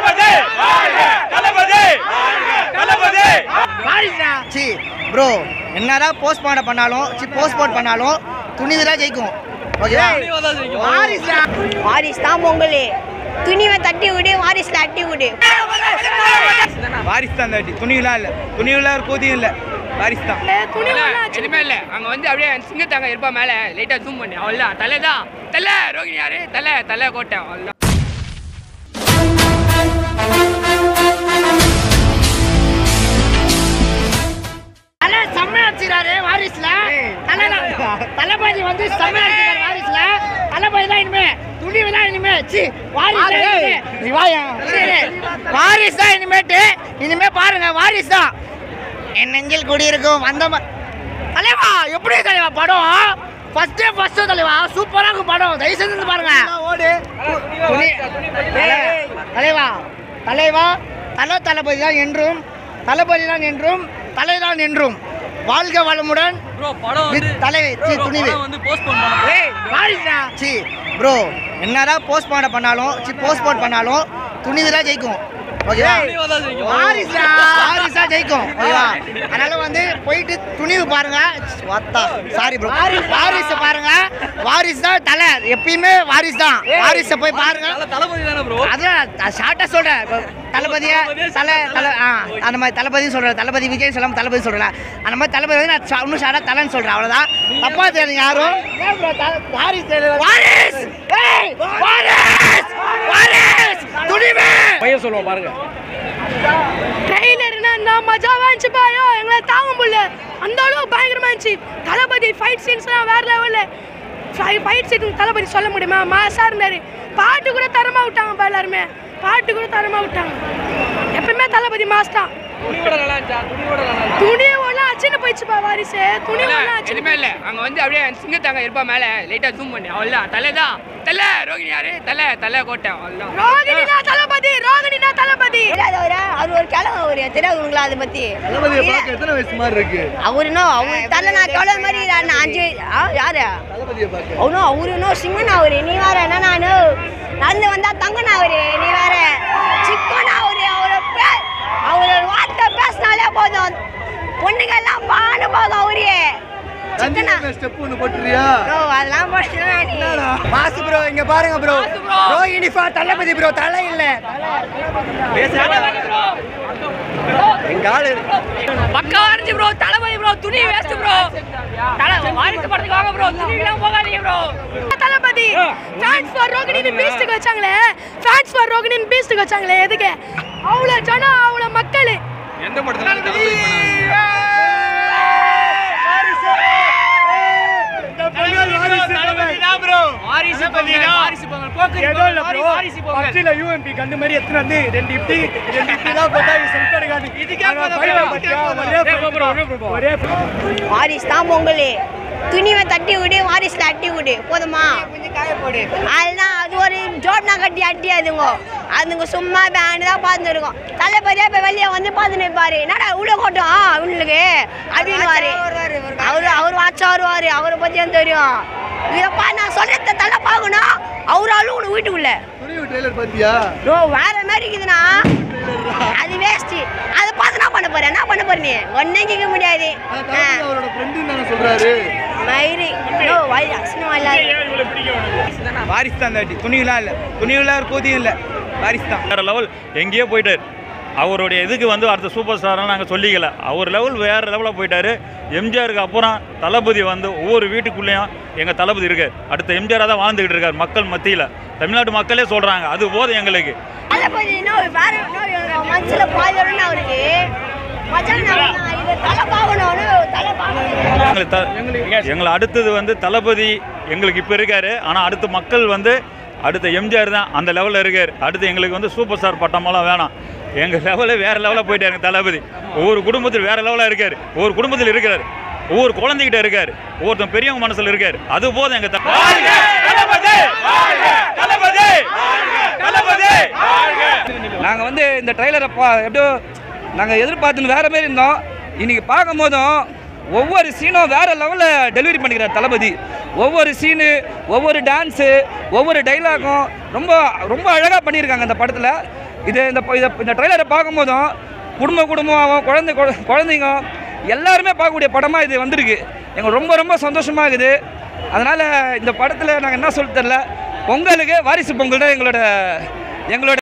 C bro என்னதான் post பண்ண பண்ணாலும் சி போஸ்ட் போட் பண்ணாலும் துணிவு தான் ஜெயிக்கும் ஓகேவா வாரிசுடா. வாரிஸ் தான் பொங்கல் துணிவை தட்டி விடு வாரிஸ்ல அட்டி விடு வாரிசு தான் தாட்டி துணிவுலாம் இல்லை துணிவுலாம் ஒரு கூதியும் இல்லை வாரிசு தான் எதுவுமே இல்லை அங்கே வந்து அப்படியே சிங்கத்தாங்க இருப்பா மேலே லைட்டாக ஜூம் பண்ணி அவ்வளோதான் தலை தான் தலை ரோகிணி யாரு தலை தலை கோட்டை அவ்வளோதான் தலை செம்மையா அடிச்சுக்கிறாரு வாரிசுல தலை தளபதி வந்து செம்மையா அடிச்சுக்கிறாரு வாரிசுல தளபதி தான் இனிமே துணிவு தான் இனிமே சி வாரிசு தான் இனிமே. நீ வாயா வாரிசு தான் இனிமேட்டு இனிமே பாருங்க வாரிசு தான் என் நெஞ்சில் குடியிருக்கும் வந்த ம- தலைவா எப்படி தலைவா படம் ஃபர்ஸ்ட் ஃபர்ஸ்ட் தலைவா சூப்பரா இருக்கும் படம் தயவு செஞ்சு வந்து பாருங்க துணி- தலை- தலைவா தலைவா தல தளபதி தான் என்றும் தளபதி தான் என்றும் தலைதான் என்றும் வாழ்க வளமுடன் வித் தலைவி சி துணிவு ஏய், வாரிசுடா. சி ப்ரோ என்னதான் போஸ்ட் பண்ண பண்ணாலும் சி போஸ்ட் போட் பண்ணாலும் துணிவு தான் ஜெயிக்கும் ஓகேவா வாரிசா வாரிசா ஜெயிக்கும் ஓகேவா அதனால வந்து போயிட்டு துணிவு பாருங்க வத்தா சாரி ப்ரோ வாரிசு பாருங்க வாரிசு தான் தலை எப்பயுமே வாரிசு தான் வாரிசை போய் பாருங்க அதான் ஷார்ட்டா சொல்றேன் இப்ப தளபதியா தலை தலை ஆ அந்த மாதிரி தளபதி சொல்றேன் தளபதி விஜய் சொல்லாம தளபதி சொல்றேன் அந்த மாதிரி தளபதி வந்து நான் ஷா- இன்னும் ஷார்ட்டா தலைன்னு சொல்றேன் அவ்வளவுதான் தப்பா தெரியுங்க யாரும் வாரிஸ் ஏய், வாரிஸ் வாரிஸ் துணிவு பையன் சொல்லுவோம் பாருங்க ட்ரெய்லர்னா நான் மஜாவா இருந்துச்சு பாயோ எங்களை தாங்க முடியல அந்த அளவுக்கு பயங்கரமா இருந்துச்சு தளபதி ஃபைட் சீன்ஸ்லாம் வேற லெவலில் ஃபைட் சீன் தளபதி சொல்ல முடியுமா மாசா இருந்தாரு பாட்டு கூட தரமா விட்டாங்க பா எல்லாருமே பாட்டு கூட தரமா விட்டாங்க எப்பவுமே தளபதி மாஸ் தான் துணியோட நல்லா இருந்துச்சா துணியோட நல்லா இருந்துச்சா? துணிவெல்லாம் அச்சுன்னு போயிடுச்சுப்பா வாரிசு துணிவெல்லாம் அச்சுன்னு எதுவுமே இல்லை அங்கே வந்து அப்படியே சிங்கத்தாங்க இருப்பா மேலே லைட்டாக ஜூம் பண்ணி அவ்வளோதான் தலை தான் தலை ரோகிணி யாரு தலை தலை கோட்டை அவ்வளோதான் ரோகிணினா தளபதி ரோகிணினா தளபதி தெரியாதவர அவர் ஒரு கிழமை அவர் தெரியாது உங்களா அதை பத்தி தளபதியை பார்க்க எத்தனை வயசு மாதிரி இருக்கு அவரு இன்னும் அவர் தலை நான் கிழமை மாதிரி நான் நான் அஞ்சு ஆ, யாரு தளபதியை பார்க்க அவனும் அவரு இன்னும் சிங்கன் அவரு நீ வேற என்ன நானு நடந்து வந்தா தங்கன் அவரு நீ வேற சிக்கன் அவரு அவரு பே- அவரு ஒரு வார்த்தை பேசினாலே போதும் பொண்ணுங்க எல்லாம் பானு போதும் அவரே சிக்கனா ஸ்டெப் ஒன்று போட்டுறியா ப்ரோ அதெல்லாம் போட்டுனா நீ மாசு ப்ரோ இங்க பாருங்க ப்ரோ ரோஹிணி ஃபா தளபதி ப்ரோ தலை இல்ல எங்க ஆளு பக்கா இருந்துச்சு ப்ரோ தளபதி ப்ரோ துணி வேஸ்ட் ப்ரோ தலை வாரிசு படத்துக்கு வாங்க ப்ரோ துணிலாம் போகாதீங்க ப்ரோ தளபதி ஃபேன்ஸ் ஃபார் ரோகிணின்னு பீஸ்ட்டுக்கு வச்சாங்களே ஃபேன்ஸ் ஃபார் ரோகிணின்னு பீஸ்ட்டுக்கு வச்சாங்களே எதுக்கு அவ்வளோ ஜனம் அவ்வளோ மக்கள் எந்த படத்துல தளபதி பண்ணாங்க? வாரிசு பொங்கல் வாரிசு பொங்கல் போக்கு ஏதோ இல்ல bro. வாரிசு பொங்கல் பப்ஜில UMP கண்டு மாதிரி எத்தனை வந்து ரெண்டு இப்படி, ரெண்டு இப்படிலாம் போட்டா இது self எடுக்காது. ஆனா fight அ பாத்தியா? ஒரே fight தான். ஒரே fight. வாரிஸ் தான் பொங்கல் துணிவை தட்டி விடு வாரிஸ்ல அட்டி விடு போதுமா அதுதான் அது ஒரு ஜோப்னா கட்டி அட்டி அதுங்க அதுங்க சும்மா பேண்டு தான் பார்த்துட்டு இருக்கும் தளபதியா இப்போ வெளியே வந்து பார்த்து நிற்பாரு என்னடா இவ்வளோ கூட்டம் உங்களுக்கு அப்படின்னு அவரு அவர் வாட்சா வருவாரு அவரை பற்றி எனக்கு தெரியும் இதப்பா நான் சொல்றத தலை பார்க்கணும் அவராலும் உனக்கு வீட்டுக்குள்ள துணிவு ட்ரெய்லர் பார்த்தியா ப்ரோ வேற மாதிரி இருக்குதுண்ணா அது வேஸ்ட் அதை பார்த்து என்ன பண்ண போற என்ன பண்ண போற நீ ஒன்னும் கேட்க முடியாது ஆனா தளபதி அவரோட ஃப்ரெண்டுன்னு தானே சொல்றாரு மயிறு ப்ரோ வாய் அசினமா இல்லாத வாரிசு தான் தாட்டி துணிவுலாம் இல்லை துணிவுலாம் ஒரு கூதியும் இல்லை வாரிசு தான் வேற லெவல் எங்கேயோ போயிட்டார் அவருடைய இதுக்கு வந்து அடுத்த சூப்பர் ஸ்டார்லாம் நாங்கள் சொல்லிக்கல அவர் லெவல் வேறு லெவலில் போயிட்டார் எம்ஜிஆருக்கு அப்புறம் தளபதி வந்து ஒவ்வொரு வீட்டுக்குள்ளேயும் எங்கள் தளபதி இருக்கார் அடுத்த எம்ஜிஆராக தான் வாழ்ந்துக்கிட்டு இருக்கார் மக்கள் மத்தியில் தமிழ்நாட்டு மக்களே சொல்கிறாங்க அது போதும் எங்களுக்கு தளபதி இன்னும் வேற இன்னும் மனசுல பாய்தணும் அவருக்கு மச்சான் நான் இது தலை பார்க்கணும்னு தலை பார்க்கணும் எங்களுக்கு த எங்களை அடுத்தது வந்து தளபதி எங்களுக்கு இப்போ இருக்கார் ஆனால் அடுத்து மக்கள் வந்து அடுத்த எம்ஜிஆர் தான் அந்த லெவலில் இருக்கார் அடுத்து எங்களுக்கு வந்து சூப்பர் ஸ்டார் பட்டமெல்லாம் வேணாம் எங்கள் லெவலில் வேறு லெவலில் போயிட்டாரு எங்கள் தளபதி ஒவ்வொரு குடும்பத்தில் வேறு லெவலில் இருக்கார் ஒவ்வொரு குடும்பத்தில் இருக்கார் ஒவ்வொரு குழந்தைகிட்ட இருக்கார் ஒவ்வொருத்தன் பெரியவங்க மனசில் இருக்கார் அது போதும் எங்கள் தளபதி தளபதி தளபதி நாங்கள் வந்து இந்த ட்ரைலரை பா எப்படியோ நாங்கள் எதிர்பார்த்துன்னு வேற மாதிரி இருந்தோம் இன்னைக்கு பார்க்கும் போதும் ஒவ்வொரு சீனும் வேற லெவலில் டெலிவரி பண்ணிக்கிறார் தளபதி ஒவ்வொரு சீனு ஒவ்வொரு டான்ஸு ஒவ்வொரு டைலாகும் ரொம்ப ரொம்ப அழகாக பண்ணியிருக்காங்க அந்த படத்தில் இது இந்த ப- இத- இந்த ட்ரெய்லரை பார்க்கும்போதும் குடும்ப குடும்பமாகவும் குழந்தை குழ- குழந்தைங்க எல்லாருமே பார்க்கக்கூடிய படமாக இது வந்திருக்கு எங்களுக்கு ரொம்ப ரொம்ப சந்தோஷமாக இருக்குது அதனால் இந்த படத்தில் நாங்கள் என்ன சொல்ல தெரில பொங்கலுக்கு வாரிசு பொங்கல் தான் எங்களோட எங்களோட